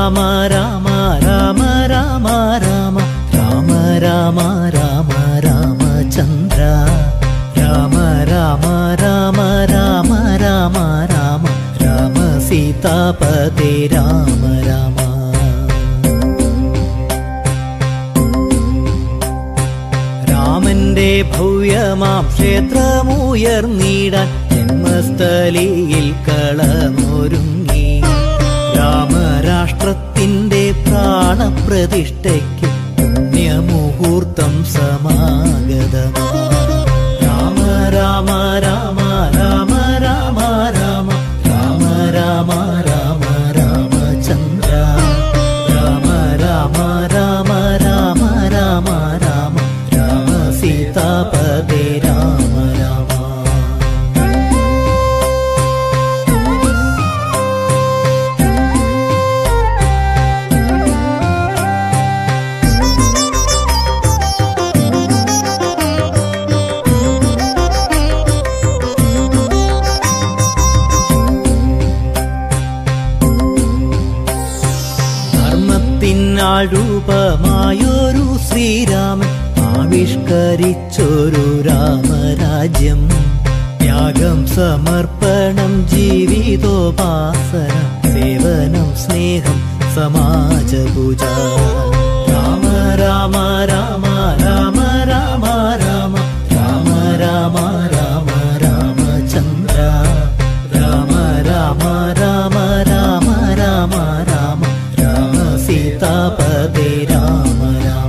രാമ രാമ രാമ രാമ രാമ രാമ രാമ രാമ രാമചന്ദ്ര രാമ രാമ രാമ രാമ രാമ രാമ രാമ സീതാപതേ രാമ രാമ രാമന്റെ ഭവ്യമാം ക്ഷേത്രമുയർന്നിടാൻ ജന്മസ്ഥലിയിൽ കളമൊരുങ്ങി രാമരാഷ്ട്രത്തിന്റെ പ്രാണപ്രതിഷ്ഠയ്ക്ക് പുണ്യമുഹൂർത്തം സമാഗതമാ രാമ രാമ രാമ രാമ രാമ രാമ രാമ രാമ രാമ രാമചന്ദ്ര രാമ രാമ രാമ രാമ രാമ രാമ രാമ സീതാപതേ രാമ രാമ ധർമ്മത്തിനാൾ രൂപമായൊരു ശ്രീരാമൻ ആവിഷ്കരിച്ചൊരു രാമരാജ്യം ത്യാഗം സമർപ്പണം ജീവിതോപാസന സേവനം സ്നേഹം സമാജപൂജ രാമ രാമ രാമ രാമ രാമ രാമ രാമ രാമ രാമ രാമചന്ദ്ര രാമ രാമ രാമ രാമ രാമ രാമ രാമ സീതാപതേ രാമ രാമ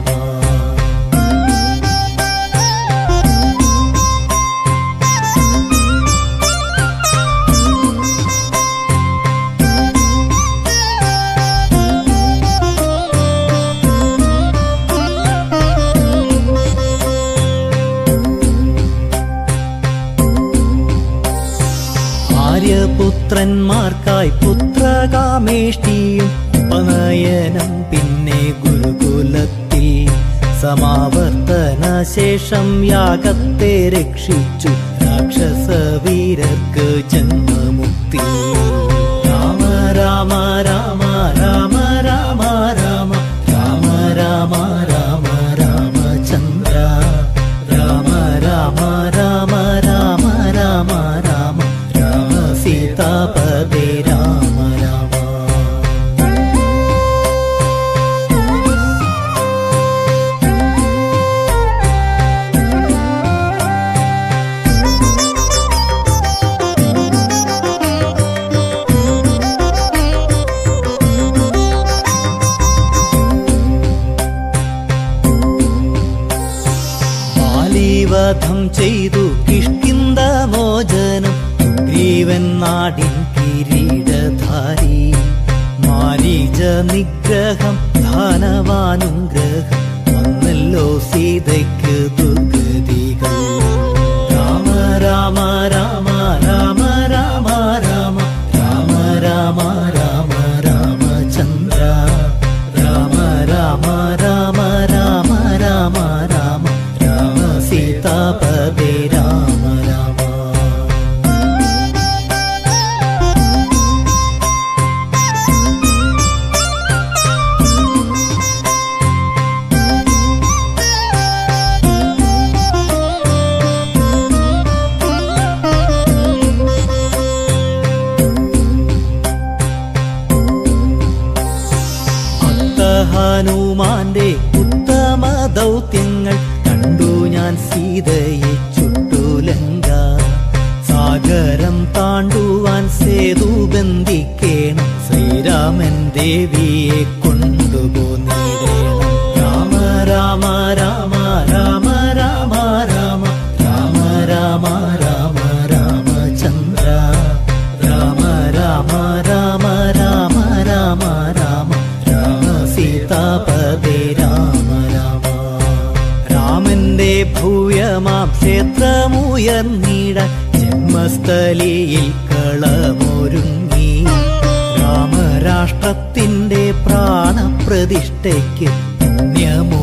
ഭാര്യപുത്രന്മാർക്കായി പുത്രകാമേഷ്ടിയും ഉപനയനം പിന്നെ ഗുരുകുലത്തിൽ സമാവർത്തന ശേഷം യാഗത്തെ രക്ഷിച്ചു രാക്ഷസ വീരർക്ക് ജന്മമുക്തി രാമ രാമ രാമ രാമ രാമ രാമ രാമ രാമ രാമ രാമചന്ദ്ര രാമ രാമ രാമ രാമ രാമ രാമ രാമ സീതാപതേ രാമ രാമ ബാലീവധം ചെയ്തു കിഷ്കിന്ദ മോചനം ഗ്രീവൻ നാടിൻ കിരീടധാരി മാരീച നിഗ്രഹം ധാനവാനുഗ്രഹം വന്നല്ലോ സീതയ്ക്ക് ദുർഗതികൾ രാമ രാമ രാമ രാമ രാമ രാമ രാമ രാമ രാമ രാമചന്ദ്ര രാമ രാമ രാമ രാമ രാമ രാമ രാമ സീതാപതേ രാമ രാമ ഭക്ത ഹനുമാന്റെ ഉത്തമ ദൗത്യങ്ങൾ കണ്ടു ഞാൻ സീതയെ ചുട്ടുലങ്ക സാഗരം താണ്ടുവാൻ സേതു ബന്ധിക്കേണം ശ്രീരാമൻ ദേവിയെ കൊണ്ടുപോന്നിടേണം രാമ രാമ രാമ രാമ രാമ രാമ രാമ രാമ രാമ രാമചന്ദ്ര രാമ രാമ രാമ രാമ രാമ രാമ രാമ സീതാപതേ രാമ രാമ രാമന്റെ ഭൂയമാം ക്ഷേത്രമുയർന്നിടാൻ ജന്മസ്ഥലിയിൽ കളമൊരുങ്ങി രാമരാഷ്ട്രത്തിന്റെ പ്രാണപ്രതിഷ്ഠയ്ക്ക് പുണ്യമു